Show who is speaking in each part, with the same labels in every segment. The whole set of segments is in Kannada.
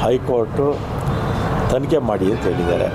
Speaker 1: ಹೈಕೋರ್ಟು ತನಿಖೆ ಮಾಡಿ ಅಂತ ಹೇಳಿದ್ದಾರೆ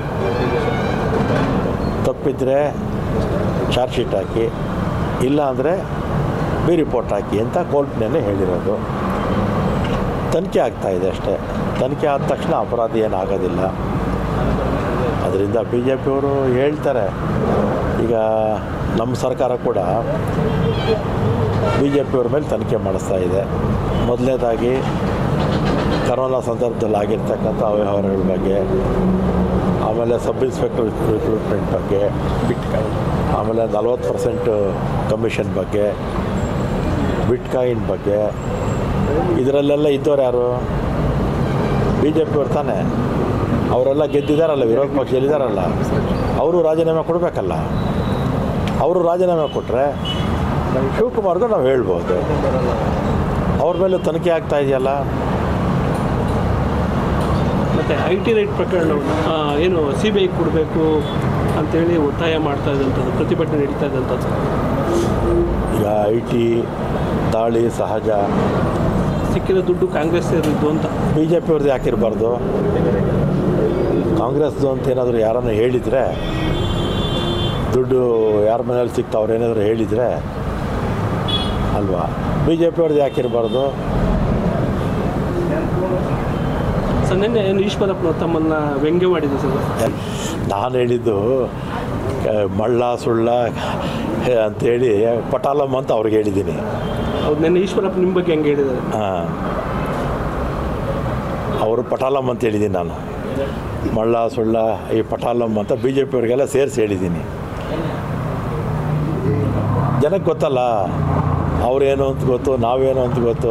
Speaker 1: ತಪ್ಪಿದರೆ ಚಾರ್ಜ್ ಶೀಟ್ ಹಾಕಿ ಇಲ್ಲ ಅಂದರೆ ಬಿ ರಿಪೋರ್ಟ್ ಹಾಕಿ ಅಂತ ಕೋರ್ಟ್ನಲ್ಲೇ ಹೇಳಿರೋದು ತನಿಖೆ ಆಗ್ತಾ ಇದೆ ಅಷ್ಟೇ ತನಿಖೆ ಆದ ತಕ್ಷಣ ಅಪರಾಧ ಏನಾಗೋದಿಲ್ಲ ಅದರಿಂದ ಬಿ ಜೆ ಪಿಯವರು ಹೇಳ್ತಾರೆ ಈಗ ನಮ್ಮ ಸರ್ಕಾರ ಕೂಡ ಬಿ ಜೆ ಪಿಯವ್ರ ಮೇಲೆ ತನಿಖೆ ಮಾಡಿಸ್ತಾ ಇದೆ ಮೊದಲನೇದಾಗಿ ಕರೋನಾ ಸಂದರ್ಭದಲ್ಲಿ ಆಗಿರ್ತಕ್ಕಂಥ ಅವ್ಯವಹಾರಗಳ ಬಗ್ಗೆ ಆಮೇಲೆ ಸಬ್ ಇನ್ಸ್ಪೆಕ್ಟರ್ ರಿಕ್ರೂಟ್ಮೆಂಟ್ ಬಗ್ಗೆ ಬಿಟ್ಕಾಯಿನ್ ಆಮೇಲೆ ನಲ್ವತ್ತು ಪರ್ಸೆಂಟು ಕಮಿಷನ್ ಬಗ್ಗೆ ಬಿಟ್ಕಾಯಿನ್ ಬಗ್ಗೆ ಇದರಲ್ಲೆಲ್ಲ ಇದ್ದವ್ರು ಯಾರು ಬಿ ಜೆ ಪಿಯವ್ರು ತಾನೆ ಅವರೆಲ್ಲ ಗೆದ್ದಿದ್ದಾರಲ್ಲ ವಿರೋಧ ಪಕ್ಷದಲ್ಲಿದ್ದಾರಲ್ಲ ಅವರು ರಾಜೀನಾಮೆ ಕೊಡಬೇಕಲ್ಲ ಅವರು ರಾಜೀನಾಮೆ ಕೊಟ್ಟರೆ ಶಿವಕುಮಾರ್ಗೂ ನಾವು ಹೇಳ್ಬೋದು ಅವ್ರ ಮೇಲೆ ತನಿಖೆ ಆಗ್ತಾ ಇದೆಯಲ್ಲ
Speaker 2: ಮತ್ತು ಐ ಟಿ ರೈಟ್ ಪ್ರಕರಣ ಆ, ಏನು ಸಿ ಬಿ ಐ ಕೊಡಬೇಕು ಅಂತೇಳಿ ಒತ್ತಾಯ ಮಾಡ್ತಾ ಇದ್ದಂಥದ್ದು ಪ್ರತಿಭಟನೆ ನಡೀತಾ ಇದ್ದಂಥದ್ದು
Speaker 1: ಈಗ ಐ ಟಿ ದಾಳಿ ಸಹಜ
Speaker 2: ಸಿಕ್ಕಿದ ದುಡ್ಡು ಕಾಂಗ್ರೆಸ್ ಸೇರಿದ್ದು ಅಂತ
Speaker 1: ಬಿ ಜೆ ಪಿಯವ್ರದ್ದು ಯಾಕಿರಬಾರ್ದು ಕಾಂಗ್ರೆಸ್ದು ಅಂತ ಏನಾದರೂ ಯಾರನ್ನು ಹೇಳಿದರೆ ದುಡ್ಡು ಯಾರ ಮನೇಲಿ ಸಿಕ್ತು ಅವ್ರು ಏನಾದರೂ ಹೇಳಿದರೆ ಅಲ್ವಾ ಬಿ ಜೆ ಪಿಯವ್ರದ್ದು ಯಾಕಿರಬಾರ್ದು
Speaker 2: ಸರ್ ನಿನ್ನೆ ಏನು ಈಶ್ವರಪ್ಪನವ್ರು ತಮ್ಮನ್ನು ವ್ಯಂಗ್ಯ ಮಾಡಿದೆ ಸರ್
Speaker 1: ನಾನು ಹೇಳಿದ್ದು ಆ, ಮಳ್ಳ ಸುಳ್ಳ ಹೇ ಅಂತೇಳಿ ಪಟಾಲಂ ಅಂತ ಅವ್ರಿಗೆ ಹೇಳಿದ್ದೀನಿ
Speaker 2: ಅವ್ರು ನಿನ್ನೆ ಈಶ್ವರಪ್ಪ ನಿಮ್ಮ ಬಗ್ಗೆ ಹೆಂಗೆ ಹೇಳಿದ್ದಾರೆ
Speaker 1: ಹಾಂ ಅವರು ಪಟಾಲಂ ಅಂತ ಹೇಳಿದ್ದೀನಿ ನಾನು ಮಳ್ಳ ಸುಳ್ಳ ಈ ಪಟಾಲಂ ಅಂತ ಬಿ ಜೆ ಪಿಯವ್ರಿಗೆಲ್ಲ ಸೇರಿಸಿ ಹೇಳಿದ್ದೀನಿ ಜನಕ್ಕೆ ಗೊತ್ತಲ್ಲ ಅವ್ರೇನು ಅಂತ ಗೊತ್ತು ನಾವೇನು ಅಂತ ಗೊತ್ತು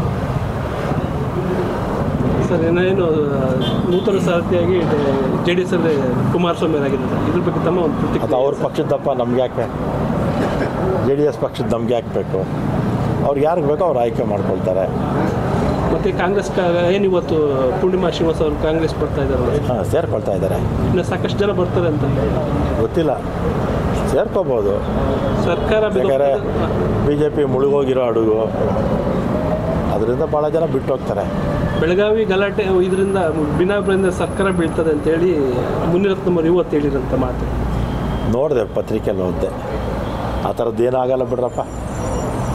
Speaker 2: ಸರ್ ಏನೇನು ನೂತನ ಸಾರಥಿಯಾಗಿ ಜೆ ಡಿ ಎಸ್ ಅಲ್ಲಿ ಕುಮಾರಸ್ವಾಮಿ ಅವರಾಗಿದೆ ಸರ್ ಇದ್ರ ಬಗ್ಗೆ ತಮ್ಮ ಒಂದು
Speaker 1: ಅದು
Speaker 2: ಪ್ರತಿಕ್ರಿಯೆ
Speaker 1: ಅವ್ರ ಪಕ್ಷದಪ್ಪ ನಮ್ಗೆ ಯಾಕೆ ಜೆ ಡಿ ಎಸ್ ಪಕ್ಷದ ನಮ್ಗೆ ಯಾಕೆ ಬೇಕು ಅವ್ರಿಗೆ ಯಾರಿಗೆ ಬೇಕೋ ಅವ್ರು ಆಯ್ಕೆ ಮಾಡ್ಕೊಳ್ತಾರೆ
Speaker 2: ಮತ್ತು ಕಾಂಗ್ರೆಸ್ ಏನು ಇವತ್ತು ಪೂರ್ಣಿಮಾ ಶ್ರೀನಿವಾಸ್ ಅವರು ಕಾಂಗ್ರೆಸ್ ಬರ್ತಾ ಇದ್ದಾರಲ್ಲ
Speaker 1: ಹಾಂ ಸೇರ್ಕೊಳ್ತಾ ಇದ್ದಾರೆ
Speaker 2: ಇನ್ನು ಸಾಕಷ್ಟು ಜನ ಬರ್ತಾರೆ ಅಂತ
Speaker 1: ಗೊತ್ತಿಲ್ಲ ಸೇರ್ಕೋಬೋದು
Speaker 2: ಸರ್ಕಾರ ಬಿದ್ದು
Speaker 1: ಯಾಕಂದರೆ
Speaker 2: ಹೋಗ್ತದೆ.
Speaker 1: ಬಿ ಜೆ ಪಿ ಮುಳುಗೋಗಿರೋ ಹಡಗು ಅದರಿಂದ ಭಾಳ ಜನ ಬಿಟ್ಟು ಹೋಗ್ತಾರೆ
Speaker 2: ಬೆಳಗಾವಿ ಗಲಾಟೆ ಇದರಿಂದ ಭಿನ್ನಾಭಿಪ್ರಾಯದಿಂದ ಸರ್ಕಾರ ಬೀಳ್ತದೆ ಅಂತೇಳಿ ಮುನಿರತ್ನಮ್ಮರು ಇವತ್ತು ಹೇಳಿರಂತ ಮಾತು
Speaker 1: ನೋಡಿದೆ ಪತ್ರಿಕೆಯಲ್ಲಿ ಓದಿದೆ ಆ ಥರದ್ದು ಏನಾಗಲ್ಲ ಬಿಡ್ರಪ್ಪ